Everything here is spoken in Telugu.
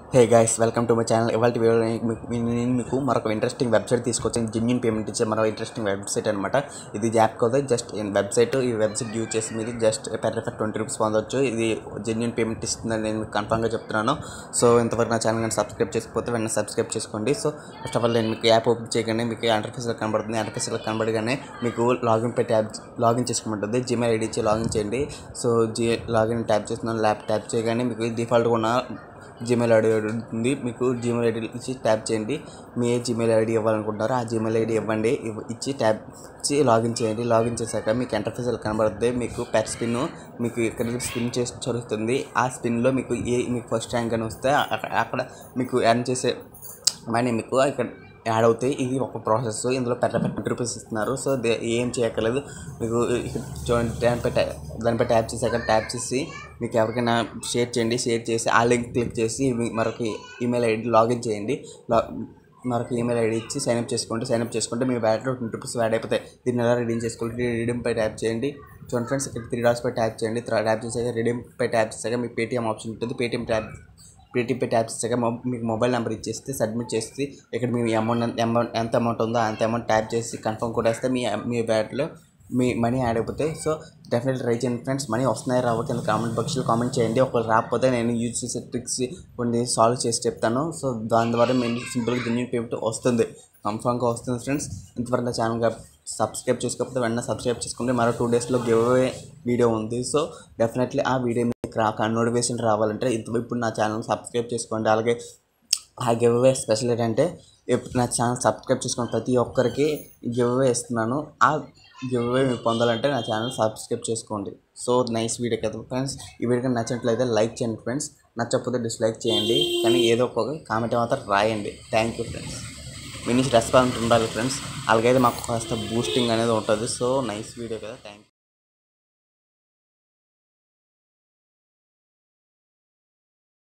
hey guys welcome to my channel ఇవాళ వీడియో మీకు నేను మీకు మరొక ఇంట్రెస్టింగ్ వెబ్సైట్ తీసుకొచ్చాను జెన్యున్ పేమెంట్ ఇచ్చే మరొక ఇంట్రెస్టింగ్ వెబ్సైట్ అనమాట ఇది యాప్ కదా జస్ట్ వెబ్సైట్ ఈ వెబ్సైట్ యూజ్ చేసి మీరు just per effect twenty rupees పొందవచ్చు ఇది జెన్యున్ పేమెంట్ ఇస్తుందని నేను మీకు కన్ఫర్మ్గా చెప్తున్నాను సో ఇంతవరకు నా ఛానల్ కానీ సబ్స్క్రైబ్ చేసుకోకపోతే వెంటనే సబ్స్క్రైబ్ చేసుకోండి సో ఫస్ట్ ఆఫ్ ఆల్ నేను మీకు యాప్ ఓపెన్ చేయగానే మీకు ఇంటర్ఫేస్లో కనబడుతుంది ఇంటర్ఫేస్లో కనబడగానే మీకు లాగిన్ పై ట్యాబ్ లాగిన్ చేసుకోమంటుంది జీమెయిల్ ఐడి ఇచ్చి లాగిన్ చేయండి సో జీ లాగిన్ ట్యాప్ చేస్తున్నాను ల్యాప్ ట్యాప్ చేయగానే మీకు డిఫాల్ట్గా ఉన్న జీమెయిల్ ఐడి అడుగుతుంది మీకు జీమెయిల్ ఐడి ఇచ్చి ట్యాప్ చేయండి మీ ఏ జీమెయిల్ ఐడి ఇవ్వాలనుకుంటున్నారో ఆ జీమెయిల్ ఐడి ఇవ్వండి ఇవ్- ఇచ్చి ట్యాప్ ఇచ్చి లాగిన్ చేయండి లాగిన్ చేశాక మీకు ఇంటర్ఫేస్ కనబడుతుంది మీకు పెట్ స్పిన్ మీకు ఇక్కడ స్పిన్ చేసి చదువుతుంది ఆ స్పిన్లో మీకు ఏ మీకు ఫస్ట్ ర్యాంక్ అని వస్తే అక్కడ అక్కడ మీకు ఎర్న్ చేసే మనీ మీకు ఇక్కడ యాడ్ అవుతాయి ఇది ఒక ప్రాసెస్ ఇందులో పెద్ద పెద్ద రూపీస్ ఇస్తున్నారు సో దే ఏం చేయక్కర్లేదు మీకు ఇక్కడ చూడండి దానిపై ట్యా దానిపై ట్యాప్ చేశాక ట్యాప్ చేసి మీకు ఎవరికైనా షేర్ చేయండి షేర్ చేసి ఆ లింక్ క్లిక్ చేసి మీ- మరొక ఈమెయిల్ ఐడి లాగిన్ చేయండి లా మరొక ఈమెయిల్ ఐడి ఇచ్చి సైన్అప్ చేసుకోండి సైన్అప్ చేసుకుంటే మీ బ్యాట్లో ట్వంటీ రూపీస్ యాడ్ అయిపోతాయి దీన్ని ఎలా రిడీమ్ చేసుకోండి రిడీమ్ పై ట్యాప్ చేయండి చూడండి ఫ్రెండ్స్ ఇక్కడ త్రీ డాట్స్ పై ట్యాప్ చేయండి ట్యాప్ చేసాక రిడీమ్ పై ట్యాప్ చేసాక మీకు పేటీఎం ఆప్షన్ ఉంటుంది Paytm tap Paytm pay tap చేసాక మొ- మీకు మొబైల్ నెంబర్ ఇచ్చేస్తే సబ్మిట్ చేసి ఇక్కడ మీ అమౌంట్ అమౌంట్ ఎంత అమౌంట్ ఉందో అంత అమౌంట్ ట్యాప్ చేసి కన్ఫర్మ్ కూడా వేస్తే మీ మీ బ్యాట్లో మీ మనీ యాడ్ అయిపోతాయి సో డెఫినెట్లీ ట్రై చేయండి ఫ్రెండ్స్ మనీ వస్తున్నాయి రావు కింద కామెంట్ బాక్స్లో కామెంట్ చేయండి ఒకవేళ రాకపోతే నేను యూజ్ చేసే ట్రిక్స్ కొన్ని సాల్వ్ చేసి చెప్తాను సో దాని ద్వారా మీరు సింపుల్గా జెన్యున్ పేమెంట్ వస్తుంది కన్ఫర్మ్గా వస్తుంది ఫ్రెండ్స్ ఇంతవరకు నా ఛానల్ సబ్స్క్రైబ్ చేసుకోకపోతే వెంటనే సబ్స్క్రైబ్ చేసుకుంటే మరో టూ డేస్లో గివ్ అవే వీడియో ఉంది సో డెఫినెట్లీ ఆ వీడియో మీకు రాక నోటిఫికేషన్ రావాలంటే ఇంత ఇప్పుడు నా ఛానల్ సబ్స్క్రైబ్ చేసుకోండి అలాగే ఆ గివ్ అవే స్పెషల్ ఏంటంటే ఇప్పుడు నా ఛానల్ సబ్స్క్రైబ్ చేసుకున్న ప్రతి ఒక్కరికి గివ్ అవే ఇస్తున్నాను ఆ గివ్ అవే మీకు పొందాలంటే నా ఛానల్ సబ్స్క్రైబ్ చేసుకోండి సో నైస్ వీడియో కదా ఫ్రెండ్స్ ఈ వీడియో కనుక నచ్చినట్లయితే లైక్ చేయండి ఫ్రెండ్స్ నచ్చకపోతే డిస్లైక్ చేయండి కానీ ఏదో ఒక కామెంట్ మాత్రం రాయండి థ్యాంక్ యూ ఫ్రెండ్స్ మీ నుంచి రెస్పాన్స్ ఉండాలి ఫ్రెండ్స్ అలాగైతే మాకు కాస్త బూస్టింగ్ అనేది ఉంటుంది సో నైస్ వీడియో కదా థ్యాంక్ యూ